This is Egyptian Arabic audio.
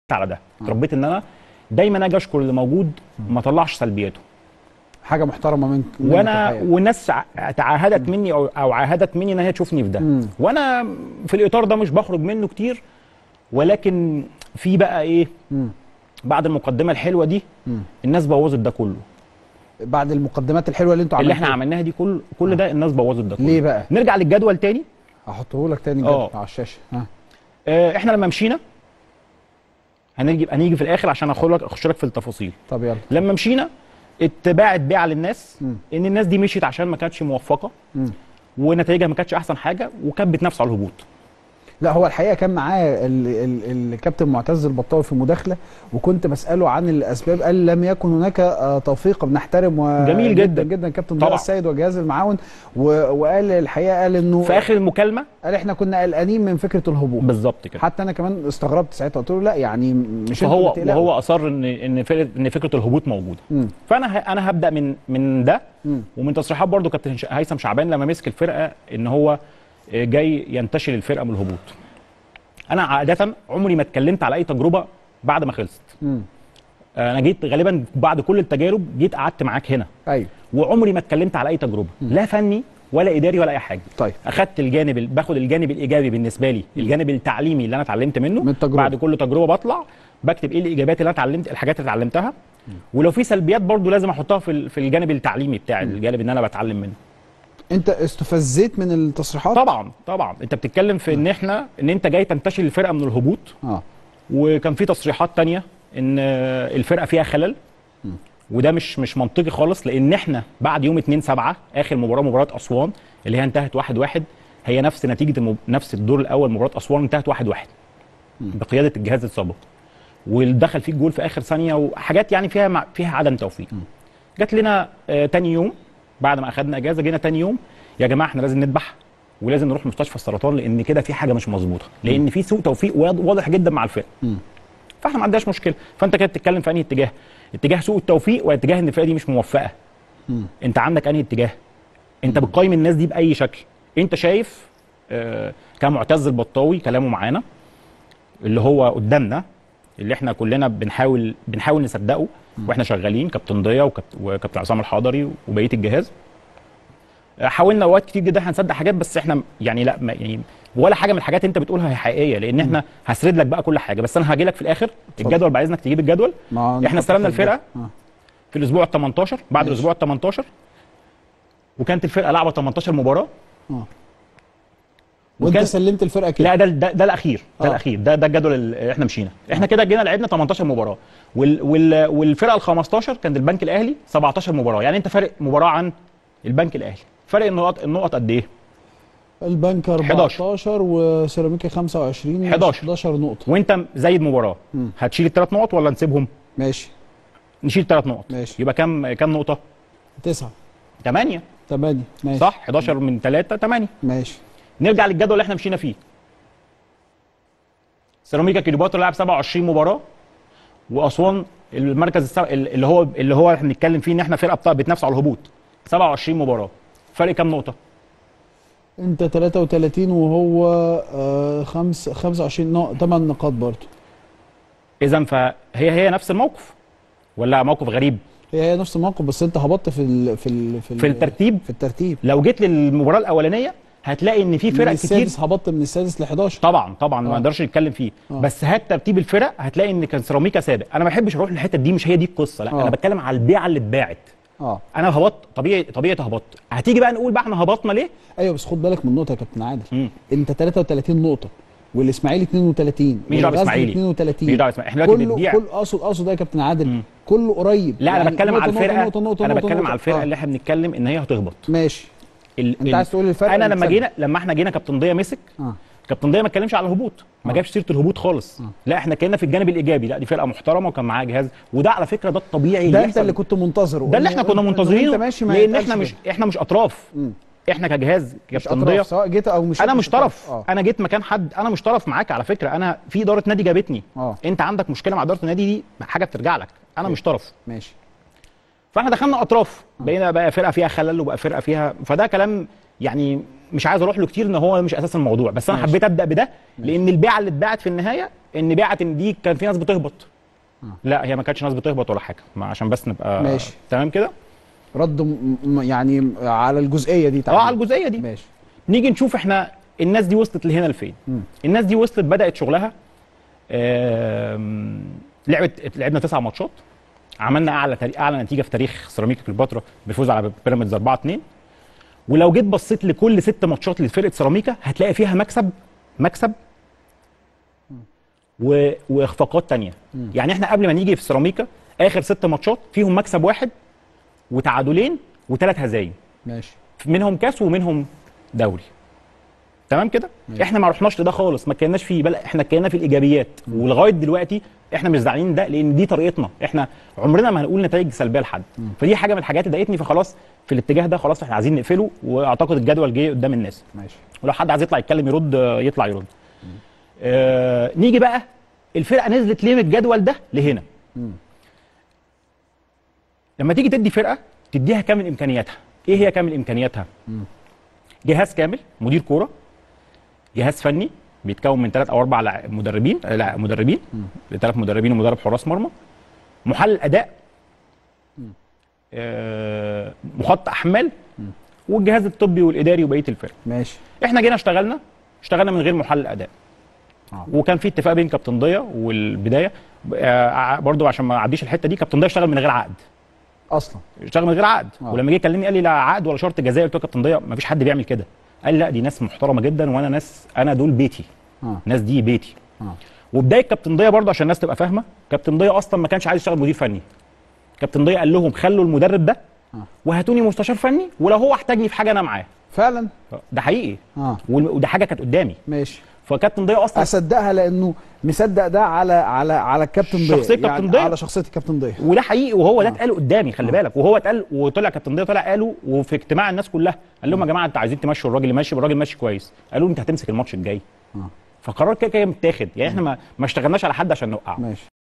على ده اتربيت ان انا دايما اجي اشكر اللي موجود ما اطلعش سلبياته حاجه محترمه منك منك وانا الحقيقة. والناس ع- تعاهدت مني او او عاهدت مني ان هي تشوفني في ده مم. وانا في الاطار ده مش بخرج منه كتير ولكن في بقى ايه مم. بعد المقدمه الحلوه دي مم. الناس بوظت ده كله بعد المقدمات الحلوه اللي انتوا اللي عملتوها احنا عملناها دي كل كل ده الناس بوظت ده كله ليه بقى؟ نرجع للجدول تاني هحطه لك تاني اه. جد على الشاشه ها آه، احنا لما مشينا هنيجي هنيجي في الاخر عشان اخش لك اخش لك في التفاصيل طب يلا لما مشينا اتباعت بيعه للناس مم. ان الناس دي مشيت عشان ما كانتش موفقه مم. ونتائجها ما كانتش احسن حاجه وكانت بتنافس على الهبوط لا هو الحقيقه كان معاه ال- ال- الكابتن معتز البطاوي في مداخله وكنت بساله عن الاسباب قال لم يكن هناك آه، توفيق بنحترم و- جميل جدا. جدا كابتن ضياء طبعا. السيد وجهاز المعاون و- وقال الحقيقه قال انه في اخر المكالمه قال احنا كنا قلقانين من فكره الهبوط بالظبط كده حتى انا كمان استغربت ساعتها قلت له لا يعني مش انتوا فهو اللي تقلقوا. وهو اصر ان ان فكره ان فكره الهبوط موجوده مم. فانا ه- انا هبدا من من ده مم. ومن تصريحات برضو كابتن ش- هيثم شعبان لما مسك الفرقه ان هو آه، جاي ينتشل الفرقه من الهبوط انا عاده عمري ما اتكلمت على اي تجربه بعد ما خلصت مم. آه، انا جيت غالبا بعد كل التجارب جيت قعدت معاك هنا ايوه وعمري ما اتكلمت على اي تجربه لا فني ولا اداري ولا اي حاجه طيب اخدت الجانب ال- باخد الجانب الايجابي بالنسبه لي الجانب التعليمي اللي انا اتعلمت منه من التجربة. بعد كل تجربه بطلع بكتب ايه الايجابيات اللي انا اتعلمت الحاجات اللي اتعلمتها ولو في سلبيات برضو لازم احطها في ال- في الجانب التعليمي بتاعي الجانب ان انا بتعلم منه انت استفزيت من التصريحات طبعا طبعا انت بتتكلم في ان احنا ان انت جاي تنتشل الفرقه من الهبوط اه وكان في تصريحات تانية ان آه، الفرقه فيها خلل وده مش مش منطقي خالص لان احنا بعد يوم 2 7 اخر مباراه مباراه اسوان اللي هي انتهت 1 1 هي نفس نتيجه المب... نفس الدور الاول مباراه اسوان انتهت 1 1 بقياده الجهاز السابق ودخل فيه الجول في اخر ثانيه وحاجات يعني فيها مع... فيها عدم توفيق جات لنا آه تاني يوم بعد ما اخدنا اجازه جينا تاني يوم يا جماعه احنا لازم نذبح ولازم نروح مستشفى السرطان لان كده في حاجه مش مظبوطه لان في سوء توفيق واض- واضح جدا مع الفرقه فاحنا ما عندناش مشكله فانت كده بتتكلم في انهي اتجاه اتجاه سوء التوفيق ولا اتجاه ان الفرقه دي مش موفقه انت عندك انهي اتجاه انت بتقيم الناس دي باي شكل انت شايف آه كان معتز البطاوي كلامه معانا اللي هو قدامنا اللي احنا كلنا بنحاول بنحاول نصدقه واحنا شغالين كابتن ضياء وكابت- وكابتن عصام الحضري وبقيه الجهاز آه، حاولنا اوقات كتير جدا هنصدق حاجات بس احنا يعني لا ما يعني ولا حاجه من الحاجات انت بتقولها هي حقيقيه لان احنا هسرد لك بقى كل حاجه بس انا هاجي لك في الاخر الجدول بعد اذنك تجيب الجدول ما احنا نحط استلمنا في الجد. الفرقه آه. في الاسبوع ال 18 بعد ماشي. الاسبوع ال 18 وكانت الفرقه لعبه 18 مباراه اه وانت وكان- سلمت الفرقه كده لا ده ده, ده الاخير ده آه. الاخير ده ده الجدول اللي احنا مشينا احنا كده جينا لعبنا 18 مباراه وال وال والفرقه ال 15 كانت البنك الاهلي 17 مباراه يعني انت فارق مباراه عن البنك الاهلي فرق النقط النقط قد ايه البنك 14 وسيراميكا 25 11. 11 نقطه وانت زايد مباراه مم. هتشيل الثلاث نقط ولا نسيبهم ماشي نشيل ثلاث نقط ماشي. يبقى كام كام نقطه 9 8 8 ماشي صح 11 من 3 8 ماشي نرجع للجدول اللي احنا مشينا فيه سيراميكا كليوباترا لعب 27 مباراه واسوان المركز السبع اللي هو اللي هو احنا بنتكلم فيه ان احنا فرقه بتاع بتنافس على الهبوط 27 مباراه فرق كام نقطه انت 33 وهو آه خمس 25 نقط 8 نقاط برضه اذا فهي هي نفس الموقف ولا موقف غريب هي هي نفس الموقف بس انت هبطت في ال في ال في, ال في الترتيب في الترتيب لو جيت للمباراه الاولانيه هتلاقي ان في من فرق كتير السادس هبطت من السادس ل 11 طبعا طبعا ما آه. نقدرش نتكلم فيه آه. بس هات ترتيب الفرق هتلاقي ان كان سيراميكا سابق انا ما بحبش اروح للحته دي مش هي دي القصه لا آه. انا بتكلم على البيعه اللي اتباعت اه انا هبطت طبيعي طبيعي هبطت هتيجي بقى نقول بقى احنا هبطنا ليه ايوه بس خد بالك من نقطه يا كابتن عادل مم. انت 33 نقطه والاسماعيلي 32 مش دعوه والغزل باسماعيلي 32 مش دعوه باسماعيلي احنا دلوقتي كله بنبيع كل اقصد اقصد ده يا كابتن عادل مم. كله قريب لا انا يعني بتكلم على نقطة- الفرقه نقطة نقطة انا نقطة بتكلم نقطة. على الفرقه آه. اللي احنا بنتكلم ان هي هتهبط ماشي ال... انت ال- عايز تقول الفرق انا اللي لما اتسجل. جينا لما احنا جينا كابتن ضيا مسك اه كابتن ضيا ما اتكلمش على الهبوط ما آه. جابش سيره الهبوط خالص لا احنا كنا في الجانب الايجابي لا دي فرقه محترمه وكان معاها جهاز وده على فكره ده الطبيعي ده اللي انت يحصل. اللي كنت منتظره ده اللي احنا إنه- كنا إنه منتظرينه انت ماشي ما لان يتقالش احنا مش كده. احنا مش اطراف مم. احنا كجهاز مش كابتن ضيا اطراف سواء جيت او مش انا مش طرف اه انا جيت مكان حد انا مش طرف معاك على فكره انا في اداره نادي جابتني اه انت عندك مشكله مع اداره النادي دي حاجه بترجع لك انا مش طرف ماشي فاحنا دخلنا اطراف بقينا بقى فرقه فيها خلل وبقى فرقه فيها فده كلام يعني مش عايز اروح له كتير ان هو مش اساس الموضوع بس انا ماشي. حبيت ابدا بده لان البيعه اللي اتباعت في النهايه ان بيعت ان دي كان في ناس بتهبط لا هي ما كانتش ناس بتهبط ولا حاجه ما عشان بس نبقى ماشي. تمام كده رد م- م- يعني على الجزئيه دي اه تحديداً. على الجزئيه دي ماشي نيجي نشوف احنا الناس دي وصلت لهنا لفين مم. الناس دي وصلت بدات شغلها آم، لعبت لعبنا تسع ماتشات عملنا اعلى تاريخ اعلى نتيجه في تاريخ سيراميكا كليوباترا بفوز على بيراميدز 4 2 ولو جيت بصيت لكل ست ماتشات لفرقه سيراميكا هتلاقي فيها مكسب مكسب و... واخفاقات تانية يعني احنا قبل ما نيجي في سيراميكا اخر ست ماتشات فيهم مكسب واحد وتعادلين وثلاث هزايم ماشي منهم كاس ومنهم دوري تمام كده ماشي. احنا ما رحناش لده خالص ما كناش فيه بل احنا كنا في الايجابيات ولغايه دلوقتي احنا مش زعلانين ده لان دي طريقتنا احنا عمرنا ما هنقول نتائج سلبيه لحد فدي حاجه من الحاجات اللي ضايقتني فخلاص في الاتجاه ده خلاص احنا عايزين نقفله واعتقد الجدول جه قدام الناس ماشي ولو حد عايز يطلع يتكلم يرد آه، يطلع يرد آه نيجي بقى الفرقه نزلت ليه من الجدول ده لهنا لما تيجي تدي فرقه تديها كامل امكانياتها ايه هي كامل امكانياتها جهاز كامل مدير كوره جهاز فني بيتكون من ثلاث او اربع لع- مدربين آه، لا مدربين ثلاث مدربين ومدرب حراس مرمى محلل اداء آه مخطط احمال والجهاز الطبي والاداري وبقيه الفرق ماشي احنا جينا اشتغلنا اشتغلنا من غير محلل اداء آه. وكان في اتفاق بين كابتن ضيا والبدايه آه، برضو عشان ما اعديش الحته دي كابتن ضيا اشتغل من غير عقد اصلا اشتغل من غير عقد آه. ولما جه يكلمني قال لي لا عقد ولا شرط جزائي قلت له يا كابتن ضيا ما فيش حد بيعمل كده قال لي لا دي ناس محترمه جدا وانا ناس انا دول بيتي اه الناس دي بيتي اه وبدايه كابتن ضيا برضه عشان الناس تبقى فاهمه كابتن ضيا اصلا ما كانش عايز يشتغل مدير فني كابتن ضيا قال لهم خلوا المدرب ده آه. وهاتوني مستشار فني ولو هو احتاجني في حاجه انا معاه فعلا ده حقيقي اه وال- وده حاجه كانت قدامي ماشي فكابتن ضيا اصلا اصدقها لانه مصدق ده على على على الكابتن ضياء شخصية كابتن يعني ضياء. على شخصيه الكابتن ضياء وده حقيقي وهو ده آه. اتقال قدامي خلي آه. بالك وهو اتقال وطلع كابتن ضياء طلع قاله وفي اجتماع الناس كلها قال لهم يا جماعه انتوا عايزين تمشوا الراجل ماشي والراجل ماشي كويس قالوا له انت هتمسك الماتش الجاي اه فقرار كده كده متاخد يعني احنا ما ما اشتغلناش على حد عشان نوقعه ماشي